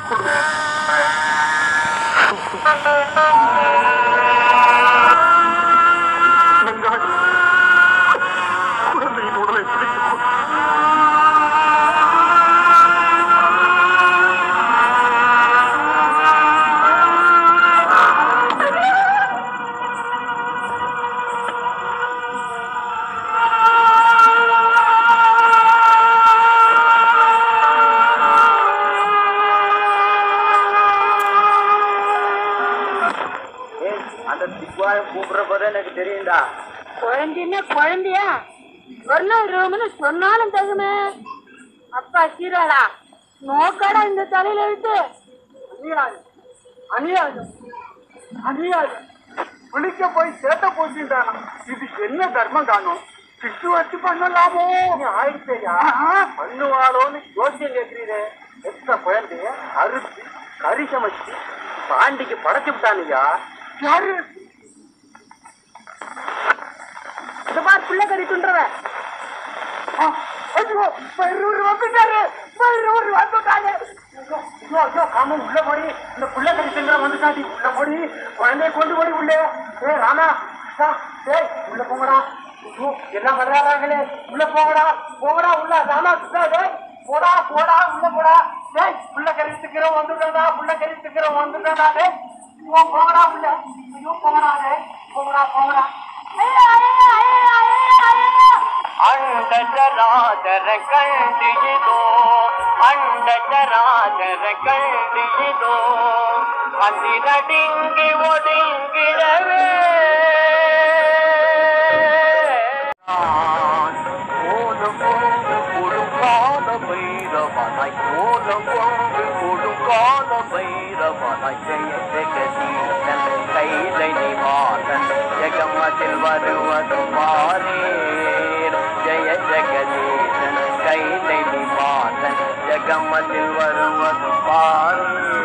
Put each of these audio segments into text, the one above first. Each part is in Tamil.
கொடு வெங்காயம் குழந்தையின் உடலை பிடித்துக் கொள் ஏய், அந்த திக்குவாய் கூப்பிடுற போது எனக்கு தெரியும்டா குழந்தைன்னா குழந்தையா ஒரு நாள் ரூம்னு சொன்னாலும் தகுமே அப்பா சீராளா நோக்காடா இந்த தலையில விட்டு அநியாயம் அநியாயம் அநியாயம் குளிக்க போய் சேட்டை போச்சுட்டானா இது என்ன தர்மம் காணும் சிட்டு வச்சு பண்ணலாமோ ஆயிடுச்சேயா பண்ணுவாளோன்னு யோசியம் கேட்கிறீரே எத்த குழந்தைய அறுத்து கறி சமைச்சு பாண்டிக்கு படைச்சு விட்டானுயா யாரு இந்த பார் பிள்ளை கறி துன்றவ ஆ, ஐயோ பயிரூர் வந்துட்டாரு பயிரூர் வந்துட்டாரு ஐயோ, ஐயோ, ஐயோ, காமம் உள்ள போடி இந்த புள்ள கறி திங்கிற வந்துட்டாடி உள்ள போடி குழந்தைய கொண்டு போடி உள்ள ஏ ராமா அக்கா, ஏய் உள்ள போங்கடா ஐயோ, எல்லாம் வர்றாங்களே உள்ள போங்கடா போங்கடா உள்ள ராமா கிருஷ்ணா, டேய் போடா போடா உள்ள போடா டேய் புள்ள கறி திக்கிறோம் வந்துட்டா புள்ள கறி திக்கிறோம் வந்துட்டா டேய் ஐயோ போங்கடா உள்ள ஐயோ போங்கடா டேய் போங்கடா போங்கடா அண்ட சராசர கண்டியதோ அண்ட சராசர கண்டியதோ மந்திரடிங்கி ஒடுங்கிடவே கோலம் கொண்டு கொடுக்காத பைரவனாய் கோலம் கொண்டு கொடுக்காத பைரவனாய் ஜெய ஜெகதீசன் கைலை நிவாசன் ஜெகமதில் வருவது மாறேர் ஜெய ஜெகதீசன் கைலை நிவாசன் ஜெகமதில் வருவது மாறேர்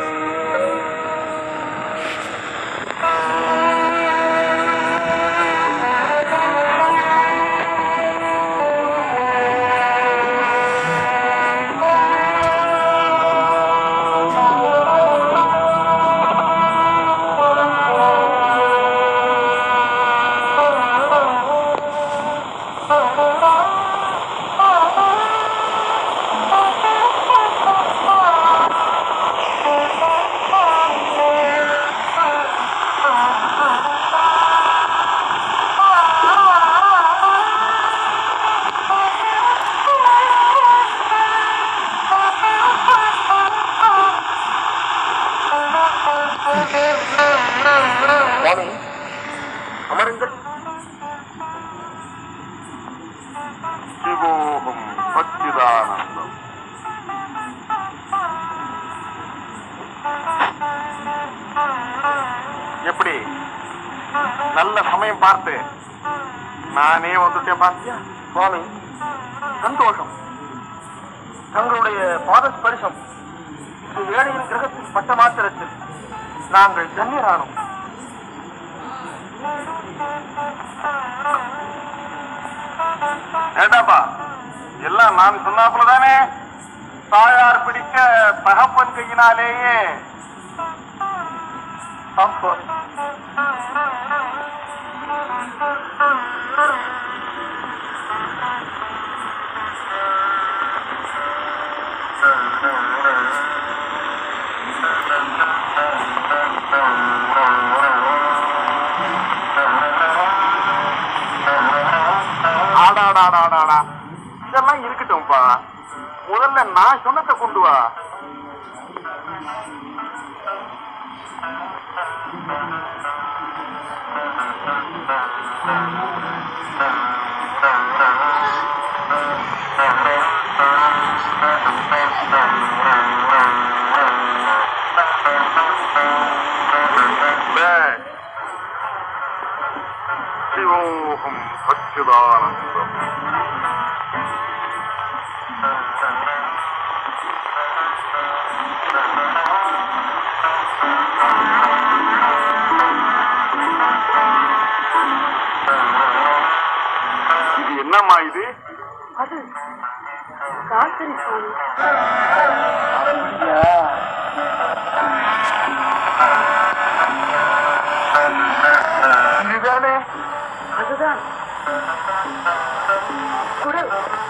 சுவாமி அமருங்கள் சிவோகம் சச்சிதானந்தம் எப்படி நல்ல சமயம் பார்த்து நானே வந்துட்டேன் பார்த்தியா சுவாமி சந்தோஷம் தங்களுடைய பாத ஸ்பரிசம் வேலையின் கிரகத்தில் பட்ட மாத்திரத்தில் நாங்கள் தண்ணீரானோம் ஏண்டாப்பா எல்லாம் நான் சொன்னாப்புல தானே தாயார் பிடிக்க தகப்பன் கையினாலேயே அப்போ, ஆடாடாடாடாடா இதெல்லாம் இருக்கட்டும்ப்பா முதல்ல நான் சொன்னதை கொண்டு வா டேய், சிவோகம் சச்சிதானந்தம் இது என்னம்மா இது அது காத்திரி சுவாமி ஐயா குடு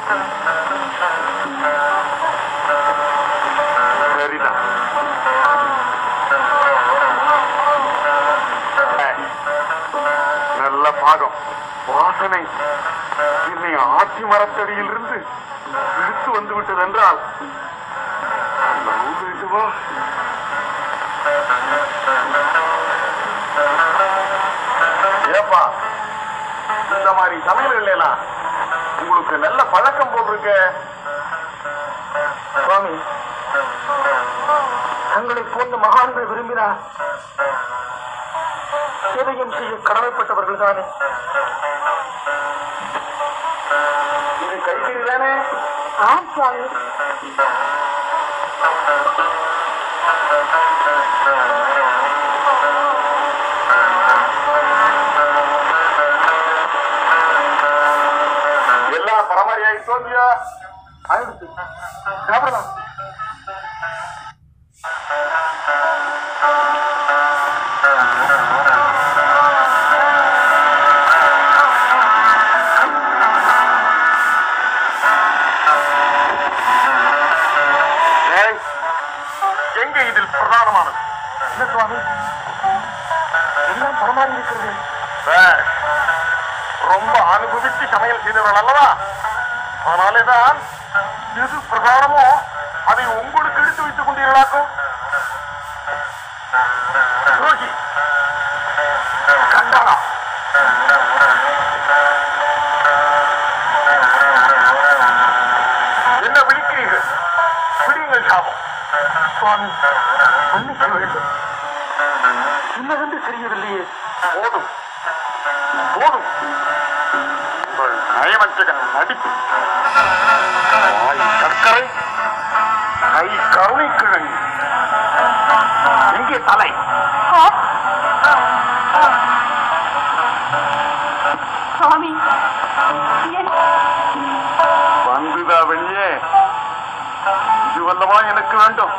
சரிதான் நல்ல பாகம் வாசனை என்னை ஆட்சி மரத்தடியில் இருந்து இழுத்து வந்து விட்டது என்றால் இதுவா ஏப்பா இந்த மாதிரி சமையல்கள் எல்லாம் உங்களுக்கு நல்ல பழக்கம் போட்டிருக்கு சுவாமி தங்களை போன்ற மகான்கள் விரும்பினார் எதையும் செய்ய கடமைப்பட்டவர்கள் தானே இது கைத்தறி தானே ஆம் சுவாமி எல்லாம் பரமாரியாகி தோல்வியா ஆயிடுச்சு சாப்பிடலாம் ஏய், எங்க இதில் பிரதானமானது என்ன சுவாமி எல்லாம் பரமாறி இருக்கிறது ரொம்ப அனுபவித்து சமையல் செய்தவர்கள் அல்லவா அதனாலேதான் எது பிரதானமோ அதை உங்களுக்கு எடுத்து வைத்துக் கொண்டீர்களாக்கும் துரோகி கண்டானா என்ன விழிக்கிறீர்கள் விடியுங்கள் சாபம் சுவாமி மன்னிக்க வேண்டும் இன்னதென்று தெரியவில்லையே போதும் போதும் உங்கள் நயமற்ற நடிப்பு வாய் சர்க்கரை கை கருணை கிழங்கு எங்கே தலை சுவாமி என் வந்துதா வெளியே இதுவல்லவா எனக்கு வேண்டும்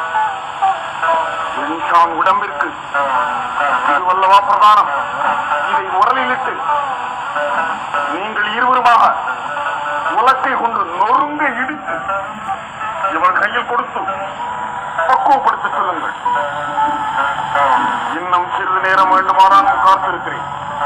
என் உடம்பிற்கு இதுவல்லவா பிரதானம் இதை உரலிலிட்டு நீங்கள் இருவருமாக உலக்கை கொண்டு நொறுங்க இடித்து இவன் கையில் கொடுத்து பக்குவப்படுத்திக் சொல்லுங்கள் இன்னும் சிறிது நேரம் வேண்டுமானால் நான் காத்திருக்கிறேன்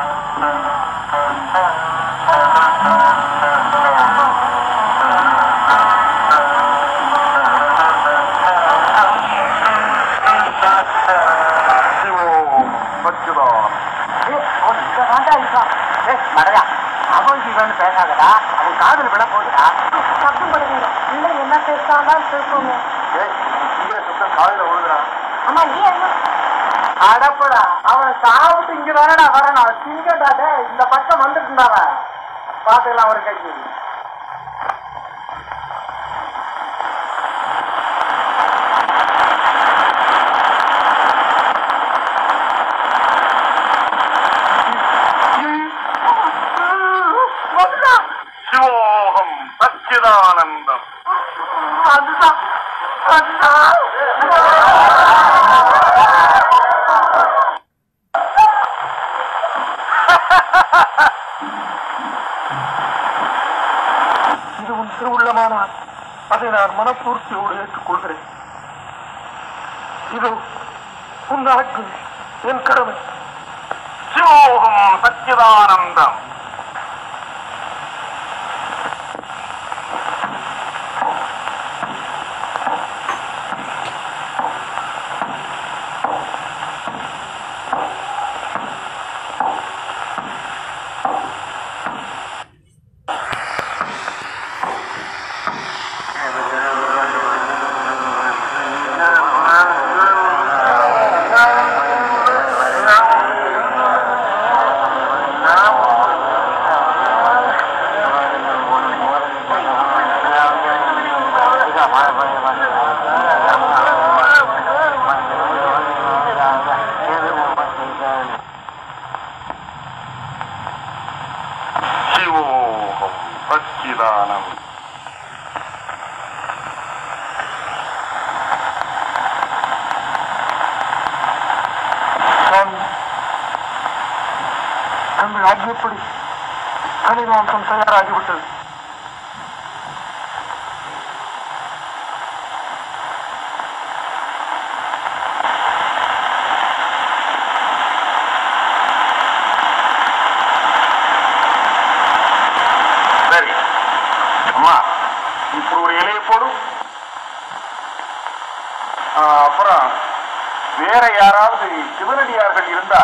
சிவோம் சச்சிதான் அவன் இவன் பேசாதடா அவன் காதல் விட போகுதா சத்தம் பண்ணுவீங்க இல்லை என்ன பேசாதான் பேசுவோங்க ஏய், இங்கே சுத்தம் காலையில விழுகிறான் அம்மா நீ என்ன அடப்படா அவன் சாப்பிட்டு இங்க தானடா வரணும் அவன் திங்கடா டேய் இந்த பக்கம் வந்துட்டுண்டாவ பாத்துக்கலாம் ஒரு கைக்கு சிவோகம் சச்சிதானந்தம் அதுதான் அதுதான் இது உன் திருவுள்ளமானால் அதை நான் மனப்பூர்த்தியோடு ஏற்றுக்கொள்கிறேன் இது உன் ஆட்சி என் கடமை சிவோகம் சச்சிதானந்தம் சிவோகம் சச்சிதானம் சுவாமி தங்கள் ஆஜ்யப்படி காலை மாம்சம் தயாராகிவிட்டது சரி அம்மா இப்படி ஒரு இலையை போடு ஆ, அப்புறம் வேற யாராவது சிவனடியார்கள் இருந்தா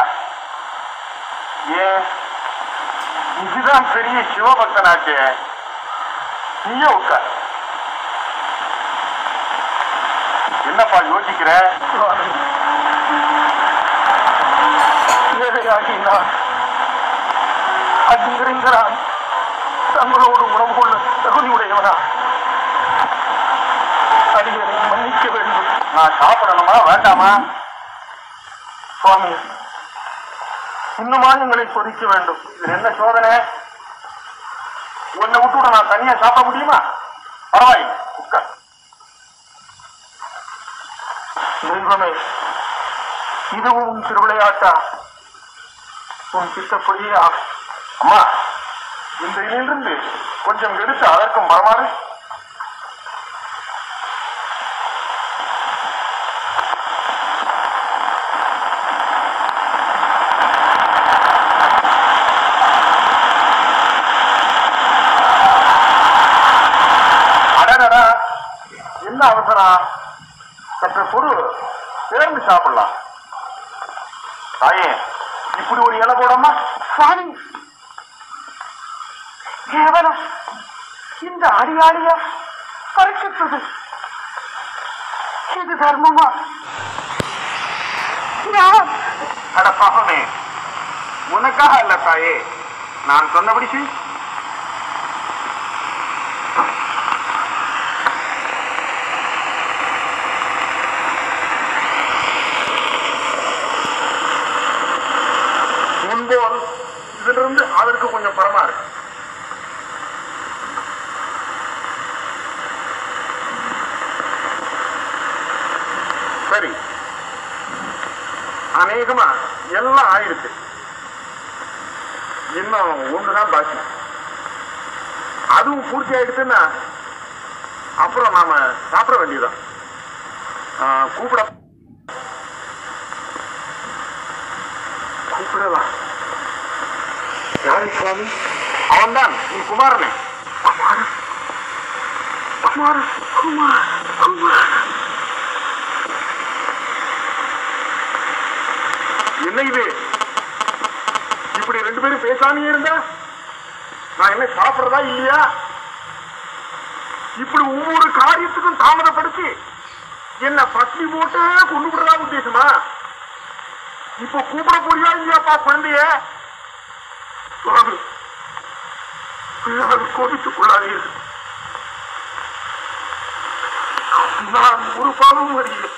ஏன் இதுதான் பெரிய சிவபக்தனாச்சே நீயே உட்கார் என்னப்பா யோசிக்கிற ஏழையாகி நான் அங்கிருந்தான் தங்களோடு உணவு கொள்ள தகுதியுடையவனா அடியனை மன்னிக்க வேண்டும் நான் சாப்பிடணுமா வேண்டாமா சுவாமி இன்னுமா எங்களை சோதிக்க வேண்டும் இது என்ன சோதனை உன்னை விட்டு விட நான் தனியா சாப்பிட முடியுமா பரவாயில்லை உட்கார் தெய்வமே இதுவும் உன் திருவிளையாட்டா உன் சித்தப்படியே ஆகும் அம்மா இந்த இதிலிருந்து கொஞ்சம் எடுத்து அதற்கும் பரமாறு அடடடா என்ன அவசரம் சற்று பொறு சேர்ந்து சாப்பிடலாம் தாயே இப்படி ஒரு இலை போடமா சுவாமி கேவலம் இந்த அடியாளிய பறிக்கிட்டது இது தர்மமா நான் அட பாவமே உனக்காக அல்ல தாயே நான் சொன்னபடி செய் முன்போல் இதிலிருந்து அதற்கு கொஞ்சம் பரமா இருக்கு சரி அநேகமா எல்லாம் ஆயிடுச்சு இன்னும் ஒண்ணுதான் பாக்கி அதுவும் பூர்த்தி ஆயிடுச்சுன்னா அப்புறம் நாம சாப்பிட வேண்டியதுதான் ஆ, கூப்பிட கூப்பிடலாம் யாரு சுவாமி அவன்தான் உன் குமாரனே குமார் குமார் குமார் குமார் என்ன இது இப்படி ரெண்டு பேரும் பேசாமே இருந்தா நான் என்ன சாப்பிடுறதா இல்லையா இப்படி ஒவ்வொரு காரியத்துக்கும் தாமதப்படுத்தி என்ன பட்டி போட்டு கொண்டு விடுறதா உத்தேசமா இப்ப கூப்பிட போறியா இல்லையாப்பா குழந்தைய சுவாமி பிள்ளைகள் கோபித்துக் கொள்ளாதீர்கள் நான் ஒரு பாவம் அறியேன்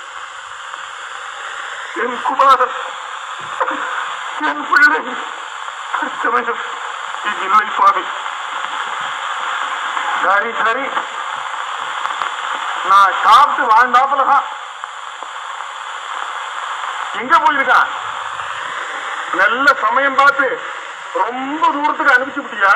என் குமாரன் என் பிள்ளை அச்சமயம் இல்லை சுவாமி சரி சரி நான் சாப்பிட்டு வாழ்ந்தாப்புலதான் எங்க போயிருக்கான் நல்ல சமயம் பார்த்து ரொம்ப தூரத்துக்கு அனுப்பிச்சு விட்டியா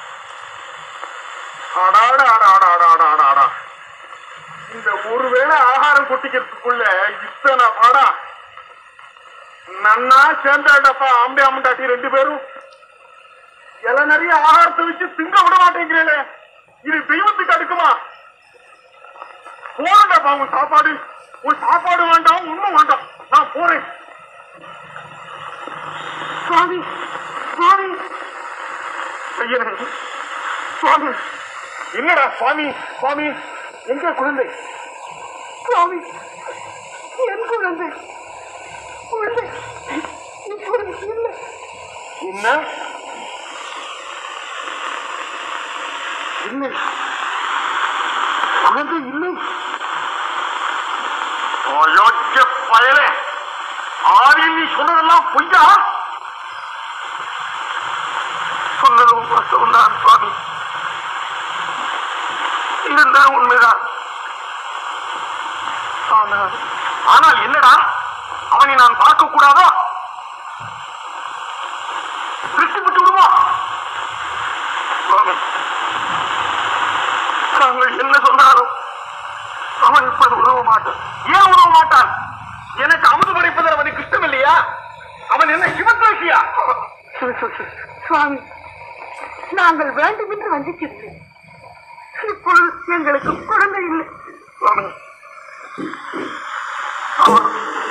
அடாட அடா அடா அடா அடா அடா அடா இந்த ஒருவேளை ஆகாரம் கொட்டிக்கிறதுக்குள்ள இத்தனை பாடா நன்னா சேர்ந்தாடப்பா ஆம்பே அம்மண்டாட்டி ரெண்டு பேரும் இலை நிறைய ஆகாரத்தை வச்சு திங்க விட மாட்டேங்கிறீங்களே இது தெய்வத்துக்கு அடுக்குமா போறேன்டாப்பா உன் சாப்பாடு உன் சாப்பாடு வேண்டாம் ஒண்ணும் வேண்டாம் நான் போறேன் சுவாமி சுவாமி ஐயனே சுவாமி என்னடா சுவாமி சுவாமி எங்க குழந்தை சுவாமி என் குழந்தை குழந்தை இப்பொழுது இல்லை என்ன இல்லை குழந்தை இல்லை அயோக்கிய பயலே ஆதியில் நீ சொன்னதெல்லாம் பொய்யா சொன்னதும் வாஸ்தவம் தான் சுவாமி இதுதான் உண்மைதான் ஆனால் ஆனால் என்னடா அவனை நான் பார்க்க கூடாதா விட்டு விட்டு விடுமா தாங்கள் என்ன சொன்னாலும் அவன் இப்போது உதவ மாட்டான் ஏன் உதவ மாட்டான் எனக்கு அமுது படைப்பதில் அவனுக்கு இஷ்டம் இல்லையா அவன் என்ன சிவத்ரோஷியா சுவாமி நாங்கள் வேண்டுமென்று வந்திருக்கிறோம் இப்பொழுது எங்களுக்கு குழந்தை இல்லை சுவாமி அவன்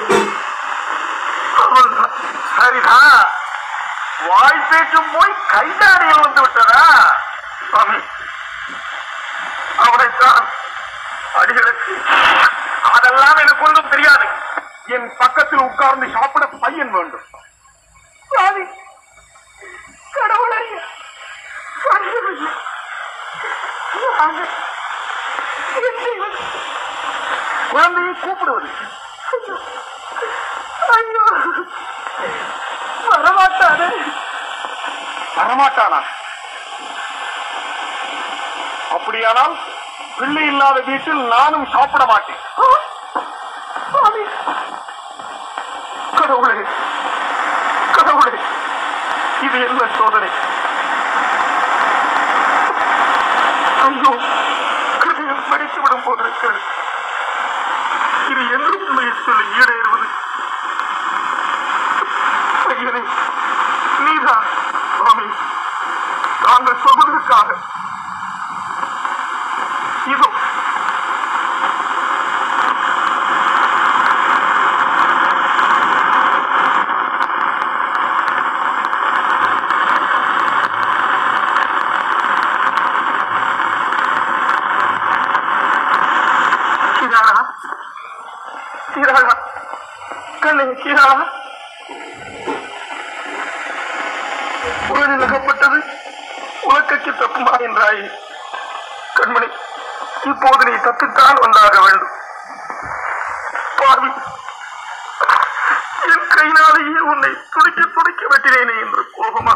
அவன் சரிதான் வாய் பேச்சும் போய் கைதாடியில் வந்து விட்டதா சுவாமி அவனைத்தான் அடிகளுக்கு அதெல்லாம் எனக்கு ஒன்றும் தெரியாது என் பக்கத்தில் உட்கார்ந்து சாப்பிட பையன் வேண்டும் சுவாமி கடவுளை நாங்கள் என் தெய்வம் குழந்தையை கூப்பிடுவது ஐயோ வரமாட்டானே வரமாட்டானா அப்படியானால் பிள்ளை இல்லாத வீட்டில் நானும் சாப்பிட மாட்டேன் சுவாமி கடவுளே கடவுளே இது என்ன சோதனை ஐயோ கிருதயம் படித்து விடும் போது இருக்கிறது இது என்ன உண்மையை சொல்லி ஈடேறுவது ஐயனே நீதான் சுவாமி தாங்கள் சொல்வதற்காக இதோ சீராளா சீராளா கண்ணே சீராளா உடலில் அகப்பட்டது உலக்கைக்கு தப்புமா என்றாய் கண்மணி இப்போது நீ தப்பித்தான் வந்தாக வேண்டும் பாவி என் கையினாலேயே உன்னை துடிக்க துடிக்க வெட்டினேனே என்று கோபமா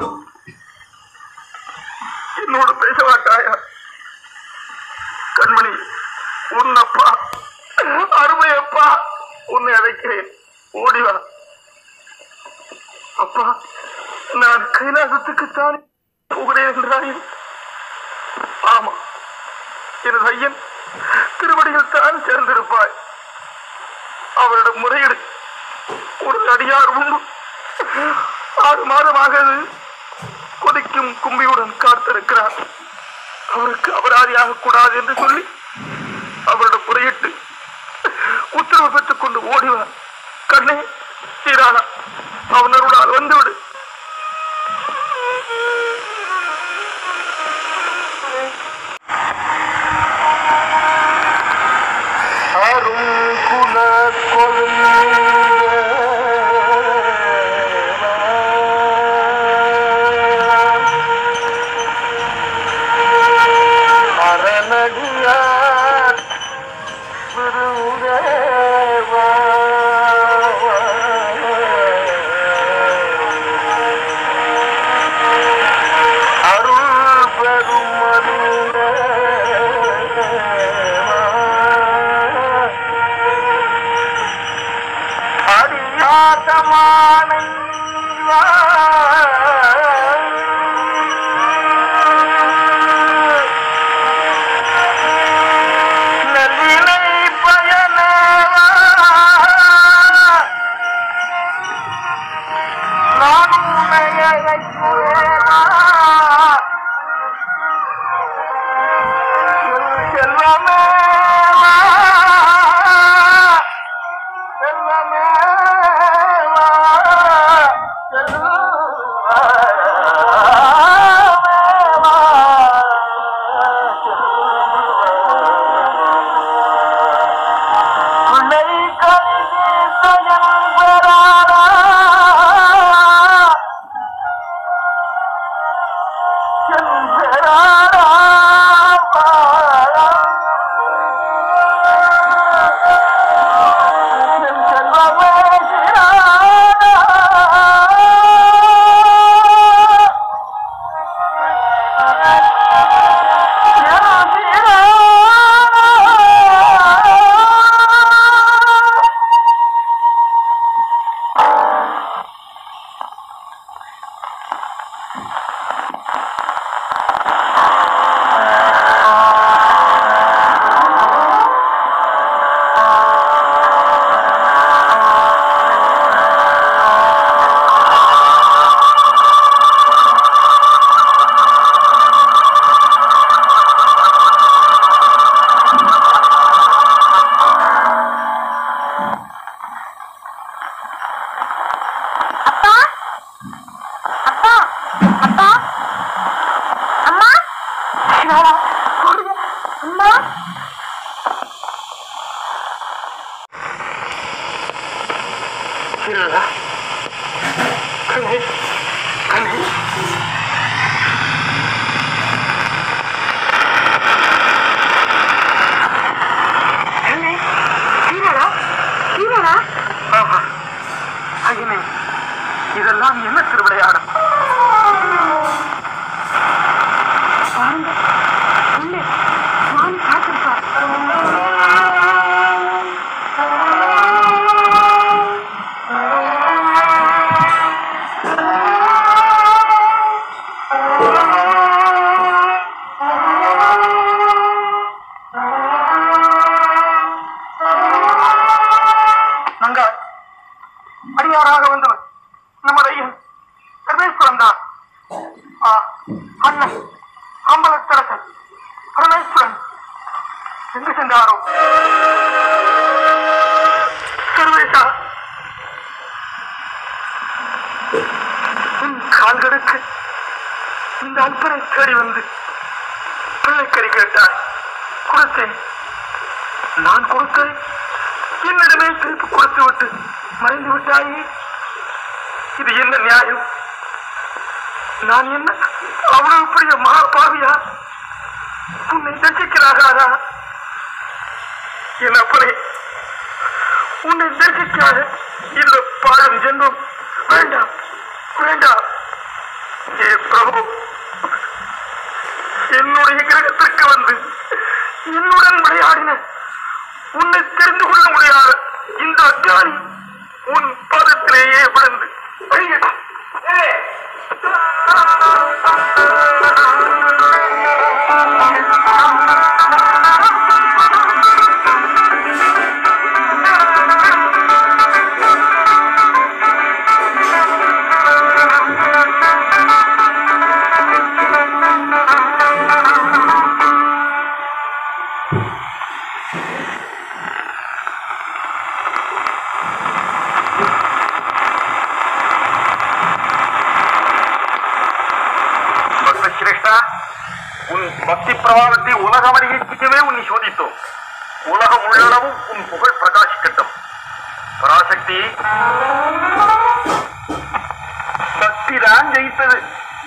என்னோடு பேச மாட்டாயா கண்மணி உன்னப்பா அருமை அப்பா உன்னை அழைக்கிறேன் ஓடி வா அப்பா நான் கைலாசத்துக்குத்தான் போகிறேன் என்றாய் ஆமா எனது ஐயன் திருவடியில் தான் சேர்ந்திருப்பாய் அவரிடம் முறையிடு ஒரு அடியார் உண்டு ஆறு மாதமாக கொதிக்கும் கும்பியுடன் காத்திருக்கிறார் அவருக்கு அபராதியாக கூடாது என்று சொல்லி அவரிடம் முறையிட்டு உத்தரவு பெற்றுக் கொண்டு ஓடிவார் கண்ணே சீரானா அவனருடால் வந்துவிடு அரும் குல அரணடியார் விருந்தேவா அருள் பெரும் அடியாதமான நல்வினை பயனவா நான் உன்னை அழைக்கிறேனா என் செல்வமேவா செல்வமேவா சீரழா கண்ணே கண்ணே சீரடா சீரடா ஆஹா. ஐயனே இதெல்லாம் என்ன திருவிளையாடும் பாருங்க உள்ளே சுவாமி காத்திருப்பார் நங்கா அடியாராக வந்தவர் நமது ஐயன் சர்வேஸ்வரன் தான் ஆ, அண்ணன் அம்பலத்தரசன் பரமேஸ்வரன் எங்கு சென்றாரோ சர்வேசா உன் கால்களுக்கு இந்த அல்பனை தேடி வந்து பிள்ளைக்கறி கேட்டார் கொடுத்தேன் நான் கொடுத்தேன் என்னிடமே திருப்பி கொடுத்து விட்டு மறைந்து விட்டாயே இது என்ன நியாயம் நான் என்ன அவ்வளவு பெரிய மகாபாவியா உன்னை தரிசிக்கிறாரா என் அப்பனே உன்னை தரிசிக்காத இந்த பாடம் ஜென்மம் வேண்டாம் வேண்டாம் ஏ பிரபு என்னுடைய கிரகத்திற்கு வந்து என்னுடன் விளையாடின உன்னை தெரிந்து கொள்ள முடியாத இந்த அஜானி உன் பாதத்திலேயே விழுந்து வழிகட்டும் பக்த சிரேஷ்டா உன் பக்தி பிரபாவத்தை உலகம் அறிவிக்கவே உன்னை சோதித்தோம் உலகம் உள்ளளவும் உன் புகழ் பிரகாசிக்கட்டும் பராசக்தி பக்தி தான் ஜெயித்தது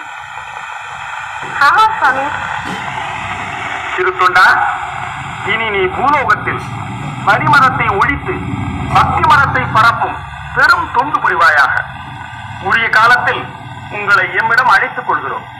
ஆமா சுவாமி திருத்தொண்டா இனி நீ பூலோகத்தில் பரிமரத்தை ஒழித்து பக்தி மரத்தை பரப்பும் பெரும் தொண்டு புரிவாயாக உரிய காலத்தில் உங்களை எம்மிடம் அழைத்துக் கொள்கிறோம்